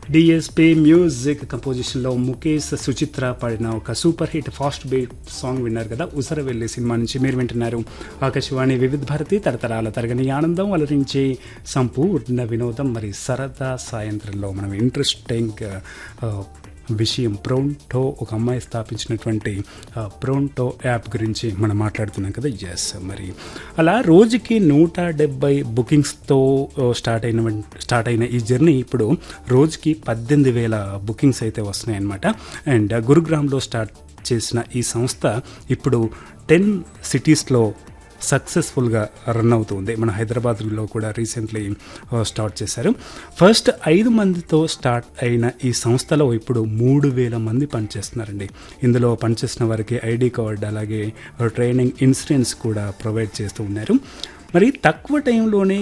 DSP music కంపోజిషన్లో ముఖేష్ సుచిత్ర పాడిన ఒక super hit fast beat song విన్నారు కదా ఉసర వెళ్ళే సినిమా నుంచి మీరు వింటున్నారు ఆకాశవాణి వివిధ భారతి తరతరాల తరగని ఆనందం అలరించే సంపూర్ణ వినోదం మరి సరదా సాయంత్రంలో మనం ఇంట్రెస్టింగ్ విషయం ప్రోంటో ఒక అమ్మాయి స్థాపించినటువంటి ప్రోంటో యాప్ గురించి మనం మాట్లాడుతున్నాం కదా ఎస్ మరి అలా రోజుకి నూట డెబ్బై బుకింగ్స్తో స్టార్ట్ అయిన స్టార్ట్ అయిన ఈ జర్నీ ఇప్పుడు రోజుకి పద్దెనిమిది వేల బుకింగ్స్ అయితే వస్తున్నాయి అనమాట అండ్ గురుగ్రామ్లో స్టార్ట్ చేసిన ఈ సంస్థ ఇప్పుడు టెన్ సిటీస్లో సక్సెస్ఫుల్గా రన్ అవుతుంది మన హైదరాబాద్లో కూడా రీసెంట్లీ స్టార్ట్ చేశారు ఫస్ట్ ఐదు మందితో స్టార్ట్ అయిన ఈ సంస్థలో ఇప్పుడు మూడు వేల మంది పనిచేస్తున్నారండి ఇందులో పనిచేసిన వారికి ఐడి కార్డ్ అలాగే ట్రైనింగ్ ఇన్సూరెన్స్ కూడా ప్రొవైడ్ చేస్తూ ఉన్నారు మరి తక్కువ టైంలోనే